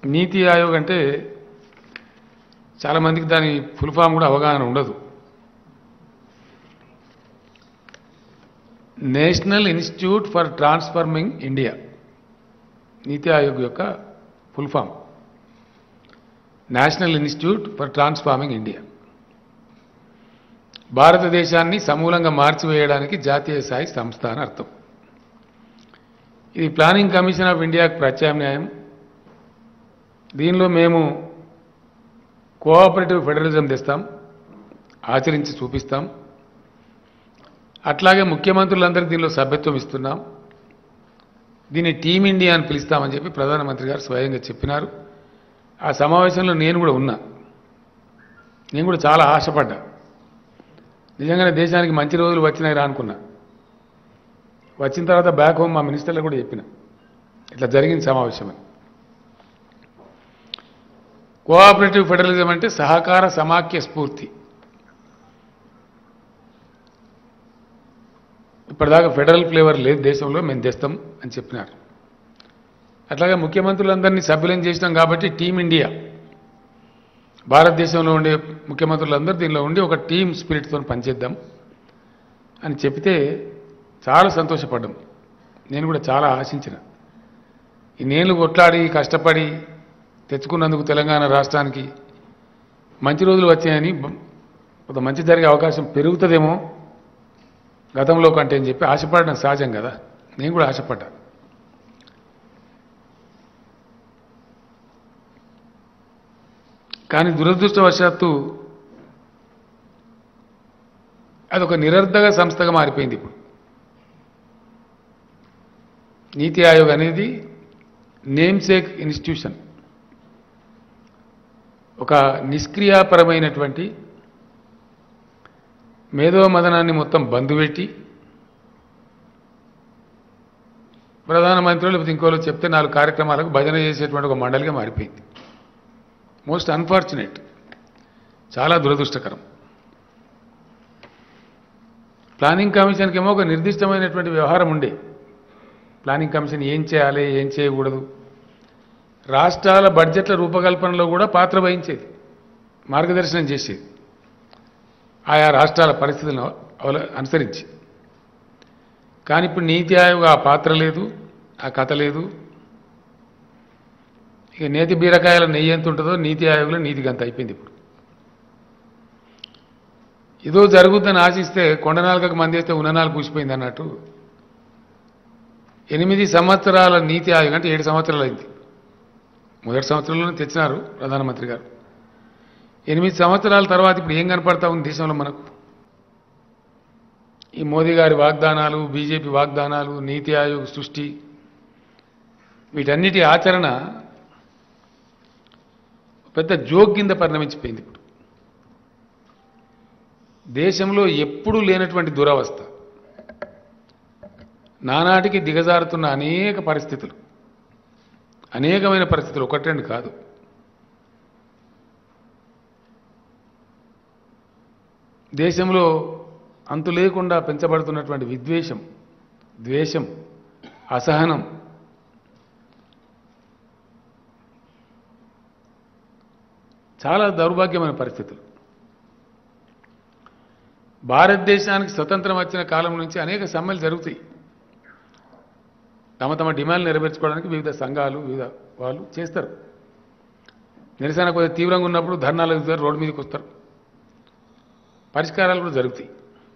నీతి ఆయోగ్ అంటే చాలామందికి దాని ఫుల్ ఫామ్ కూడా అవగాహన ఉండదు national institute for transforming India NITI Aayog యొక్క full form national institute for transforming India భారతదేశాన్ని సమూలంగా మార్చివేయడానికి జాతీయ స్థాయి సంస్థ అని అర్థం ఇది ప్లానింగ్ కమిషన్ ఆఫ్ ఇండియాకు ప్రత్యామ్నాయం దీనిలో మేము కోఆపరేటివ్ ఫెడరలిజం తెస్తాం ఆచరించి చూపిస్తాం అట్లాగే ముఖ్యమంత్రులందరికీ దీనిలో సభ్యత్వం ఇస్తున్నాం దీన్ని టీమ్ ఇండియా అని పిలుస్తామని చెప్పి ప్రధానమంత్రి గారు స్వయంగా చెప్పినారు ఆ సమావేశంలో నేను కూడా ఉన్నా నేను కూడా చాలా ఆశపడ్డా నిజంగానే దేశానికి మంచి రోజులు వచ్చినాయి రా అనుకున్నా వచ్చిన తర్వాత బ్యాక్ హోమ్ మా మినిస్టర్లకు కూడా చెప్పిన ఇట్లా జరిగింది సమావేశం అని కోఆపరేటివ్ ఫెడరలిజం అంటే సహకార సమాఖ్య స్ఫూర్తి ఇప్పటిదాకా ఫెడరల్ ఫ్లేవర్ లేదు దేశంలో మేము తెస్తాం అని చెప్పినారు అట్లాగే ముఖ్యమంత్రులందరినీ సభ్యులను చేసినాం కాబట్టి టీం ఇండియా భారతదేశంలో ఉండే ముఖ్యమంత్రులందరూ దీనిలో ఉండి ఒక టీం స్పిరిట్తో పనిచేద్దాం అని చెప్తే చాలా సంతోషపడ్డాం నేను కూడా చాలా ఆశించిన ఈ నేను కొట్లాడి కష్టపడి తెచ్చుకున్నందుకు తెలంగాణ రాష్ట్రానికి మంచి రోజులు వచ్చాయని బ- కొంత మంచి జరిగే అవకాశం పెరుగుతుందేమో గతంలో కంటే అని చెప్పి ఆశపడడం సహజం కదా నేను కూడా ఆశపడ్డా కానీ దురదృష్టవశాత్తు అదొక నిరర్ధక సంస్థగా మారిపోయింది ఇప్పుడు నీతి ఆయోగ్ అనేది నేమ్సేక్ ఇన్స్టిట్యూషన్ ఒక నిష్క్రియాపరమైనటువంటి మేధో మదనాన్ని మొత్తం బంద్ పెట్టి ప్రధానమంత్రులు లేకపోతే ఇంకోలో చెప్తే నాలుగు కార్యక్రమాలకు భజన చేసేటువంటి ఒక మండలిగా మారిపోయింది మోస్ట్ అన్ఫార్చునేట్ చాలా దురదృష్టకరం ప్లానింగ్ కమిషన్కి ఏమో ఒక నిర్దిష్టమైనటువంటి వ్యవహారం ఉండే ప్లానింగ్ కమిషన్ ఏం చేయాలి ఏం చేయకూడదు రాష్ట్రాల బడ్జెట్ల రూపకల్పనలో కూడా పాత్ర వహించేది మార్గదర్శనం చేసేది ఆయా రాష్ట్రాల పరిస్థితులను అవల అనుసరించి కానీ ఇప్పుడు నీతి ఆయోగ్ ఆ పాత్ర లేదు ఆ కథ లేదు ఇక నేతి బీరకాయల నెయ్యి ఎంత ఉంటుందో నీతి ఆయోగ్లో నీతికి అంత అయిపోయింది ఇప్పుడు ఏదో జరుగుద్దని ఆశిస్తే కొండనాలుగకు మందేస్తే ఉన్ననాలు పూసిపోయింది అన్నట్టు ఎనిమిది సంవత్సరాల నీతి ఆయోగ్ అంటే ఏడు సంవత్సరాలు అయింది మొదటి సంవత్సరంలోనే తెచ్చినారు ప్రధానమంత్రి గారు ఎనిమిది సంవత్సరాల తర్వాత ఇప్పుడు ఏం కనపడతా ఉంది దేశంలో మనకు ఈ మోదీ గారి వాగ్దానాలు బీజేపీ వాగ్దానాలు నీతి ఆయోగ్ సృష్టి వీటన్నిటి ఆచరణ పెద్ద జోక్ కింద పరిణమించిపోయింది ఇప్పుడు దేశంలో ఎప్పుడూ లేనటువంటి దురవస్థ నానాటికి దిగజారుతున్న అనేక పరిస్థితులు అనేకమైన పరిస్థితులు ఒకటి రెండు కాదు దేశంలో అంతు లేకుండా పెంచబడుతున్నటువంటి విద్వేషం ద్వేషం అసహనం చాలా దౌర్భాగ్యమైన పరిస్థితులు భారతదేశానికి స్వతంత్రం వచ్చిన కాలం నుంచి అనేక సమ్మెలు జరుగుతాయి తమ తమ డిమాండ్లు నెరవేర్చుకోవడానికి వివిధ సంఘాలు వివిధ వాళ్ళు చేస్తారు నిరసన కొద్దిగా తీవ్రంగా ఉన్నప్పుడు ధర్నాలు ఎదుగుతారు రోడ్డు మీదకి వస్తారు పరిష్కారాలు కూడా జరుగుతాయి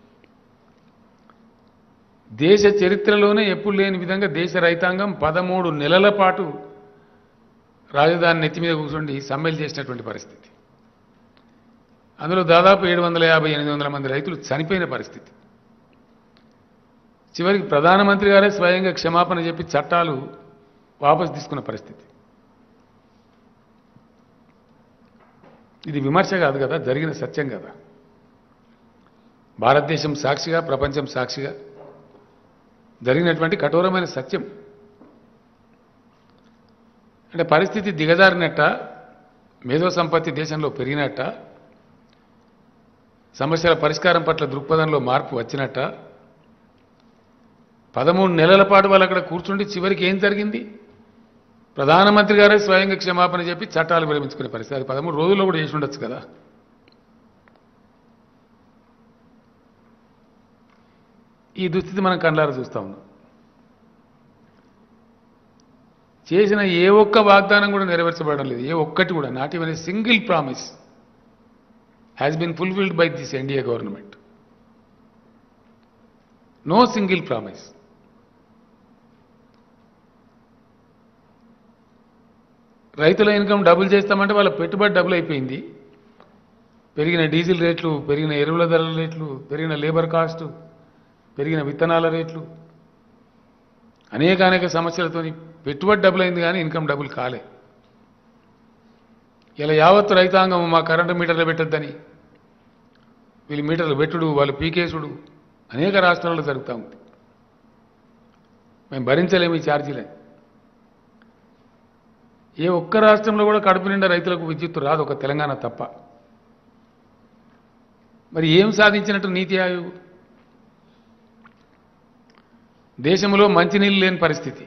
దేశ చరిత్రలోనే ఎప్పుడు లేని విధంగా దేశ రైతాంగం పదమూడు నెలల పాటు రాజధాని నెత్తి మీద కూర్చొని సమ్మెలు చేసినటువంటి పరిస్థితి అందులో దాదాపు ఏడు వందల యాభై ఎనిమిది వందల మంది రైతులు చనిపోయిన పరిస్థితి చివరికి ప్రధానమంత్రి గారే స్వయంగా క్షమాపణ చెప్పి చట్టాలు వాపసు తీసుకున్న పరిస్థితి ఇది విమర్శ కాదు కదా జరిగిన సత్యం కదా భారతదేశం సాక్షిగా ప్రపంచం సాక్షిగా జరిగినటువంటి కఠోరమైన సత్యం అంటే పరిస్థితి దిగజారినట్ట మేధో సంపత్తి దేశంలో పెరిగినట్ట సమస్యల పరిష్కారం పట్ల దృక్పథంలో మార్పు వచ్చినట్ట పదమూడు నెలల పాటు వాళ్ళు అక్కడ కూర్చుండి చివరికి ఏం జరిగింది ప్రధానమంత్రి గారే స్వయంగా క్షమాపణ చెప్పి చట్టాలు విరమించుకునే పరిస్థితి అది పదమూడు రోజుల్లో కూడా చేసి ఉండొచ్చు కదా ఈ దుస్థితి మనం కండ్లారా చూస్తా ఉన్నాం చేసిన ఏ ఒక్క వాగ్దానం కూడా నెరవేర్చబడడం లేదు ఏ ఒక్కటి కూడా not even a single promise has been fulfilled by this NDA government no single promise రైతుల ఇన్కమ్ డబుల్ చేస్తామంటే వాళ్ళ పెట్టుబడి డబుల్ అయిపోయింది పెరిగిన డీజిల్ రేట్లు పెరిగిన ఎరువుల ధరల రేట్లు పెరిగిన లేబర్ కాస్టు పెరిగిన విత్తనాల రేట్లు అనేక అనేక సమస్యలతోని పెట్టుబడి డబుల్ అయింది కానీ ఇన్కమ్ డబుల్ కాలే ఇలా యావత్ రైతాంగం మా కరెంటు మీటర్లు పెట్టద్దని వీళ్ళు మీటర్లు పెట్టుడు వాళ్ళు పీకేసుడు అనేక రాష్ట్రాల్లో జరుగుతూ ఉంది మేము భరించలేము ఈ ఛార్జీలే ఏ ఒక్క రాష్ట్రంలో కూడా కడుపు నిండా రైతులకు విద్యుత్తు రాదు ఒక తెలంగాణ తప్ప మరి ఏం సాధించినట్టు నీతి ఆయోగ్ దేశంలో మంచినీళ్ళు లేని పరిస్థితి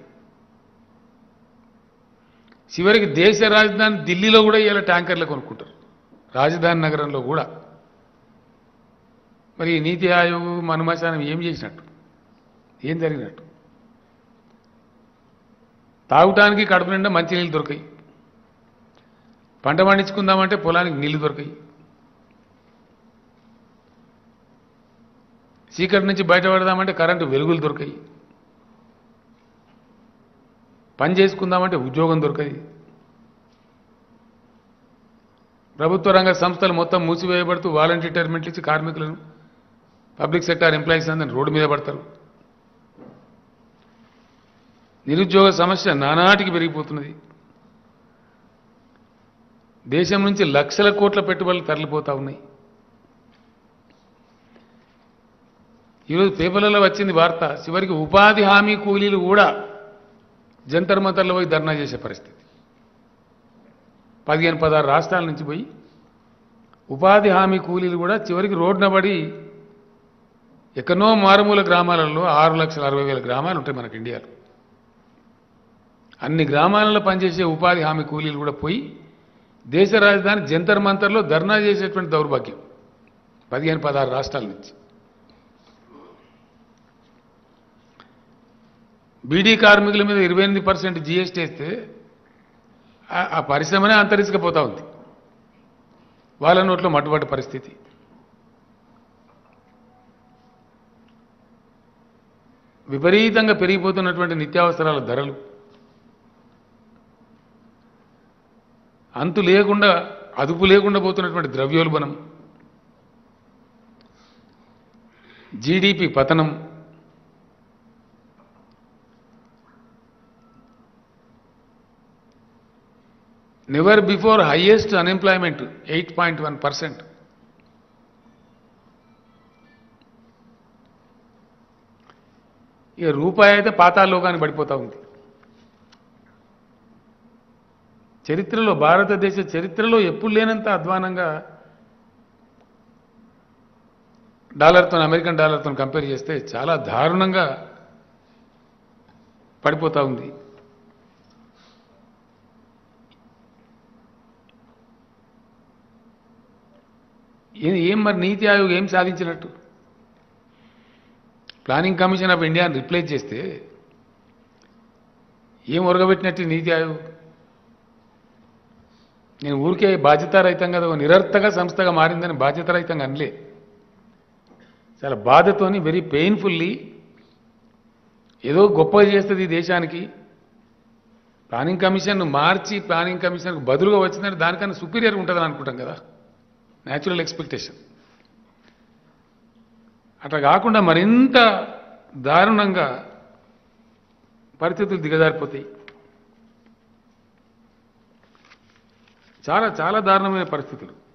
చివరికి దేశ రాజధాని ఢిల్లీలో కూడా ఇలా ట్యాంకర్లు కొనుక్కుంటారు రాజధాని నగరంలో కూడా మరి ఈ నీతి ఆయోగ్ మనుమశానం ఏం చేసినట్టు ఏం జరిగినట్టు తాగటానికి కడుపు నిండా మంచినీళ్ళు దొరకాయి పంట పండించుకుందామంటే పొలానికి నీళ్లు దొరకాయి చీకటి నుంచి బయటపడదామంటే కరెంటు వెలుగులు దొరకాయి పని చేసుకుందామంటే ఉద్యోగం దొరకది ప్రభుత్వ రంగ సంస్థలు మొత్తం మూసివేయబడుతూ వాలంటీర్ రిటైర్మెంట్లు ఇచ్చి కార్మికులను పబ్లిక్ సెక్టార్ ఎంప్లాయీస్ అందరిని రోడ్డు మీద పడతారు నిరుద్యోగ సమస్య నానాటికి పెరిగిపోతున్నది దేశం నుంచి లక్షల కోట్ల పెట్టుబడులు తరలిపోతా ఉన్నాయి ఈరోజు పేపర్లలో వచ్చింది వార్త చివరికి ఉపాధి హామీ కూలీలు కూడా జంతర్ మంతర్లో పోయి ధర్నా చేసే పరిస్థితి పదిహేను పదహారు రాష్ట్రాల నుంచి పోయి ఉపాధి హామీ కూలీలు కూడా చివరికి రోడ్డున పడి ఎక్కడో మారుమూల గ్రామాలలో ఆరు లక్షల అరవై వేల గ్రామాలు ఉంటాయి మనకి ఇండియాలో అన్ని గ్రామాలలో పనిచేసే ఉపాధి హామీ కూలీలు కూడా పోయి దేశ రాజధాని జంతర్ మంతర్లో ధర్నా చేసేటువంటి దౌర్భాగ్యం పదిహేను పదహారు రాష్ట్రాల నుంచి బీడీ కార్మికుల మీద ఇరవై ఎనిమిది పర్సెంట్ జీఎస్టీ వేస్తే ఆ- ఆ పరిశ్రమనే అంతరించకపోతా ఉంది వాళ్ళ నోట్లో మట్టుబడ్డ పరిస్థితి విపరీతంగా పెరిగిపోతున్నటువంటి నిత్యావసరాల ధరలు అంతు లేకుండా అదుపు లేకుండా పోతున్నటువంటి ద్రవ్యోల్బణం జీడిపి పతనం never before highest unemployment eight point one percent ఇక రూపాయి అయితే పాతాళలోకానికి పడిపోతా ఉంది చరిత్రలో భారతదేశ చరిత్రలో ఎప్పుడు లేనంత అధ్వానంగా డాలర్తో అమెరికన్ డాలర్తో కంపేర్ చేస్తే చాలా దారుణంగా పడిపోతా ఉంది ఏ- ఏం మరి నీతి ఆయోగ్ ఏం సాధించినట్టు ప్లానింగ్ కమిషన్ ఆఫ్ ఇండియాని రిప్లేస్ చేస్తే ఏం ఒరగబెట్టినట్టు ఈ నీతి ఆయోగ్ నేను ఊరికే బాధ్యతారహితంగా అది ఒక నిరర్థక సంస్థగా మారిందని బాధ్యతారహితంగా అనలే చాలా బాధతోని వెరీ పెయిన్ఫుల్లీ ఏదో గొప్పగా చేస్తుంది ఈ దేశానికి ప్లానింగ్ కమిషన్ మార్చి ప్లానింగ్ కమిషన్కు బదులుగా వచ్చిందంటే దానికన్నా సుపీరియర్ ఉంటుందని అనుకుంటాం కదా న్యాచురల్ ఎక్స్పెక్టేషన్ అట్లా కాకుండా మరింత దారుణంగా పరిస్థితులు దిగజారిపోతాయి చాలా చాలా దారుణమైన పరిస్థితులు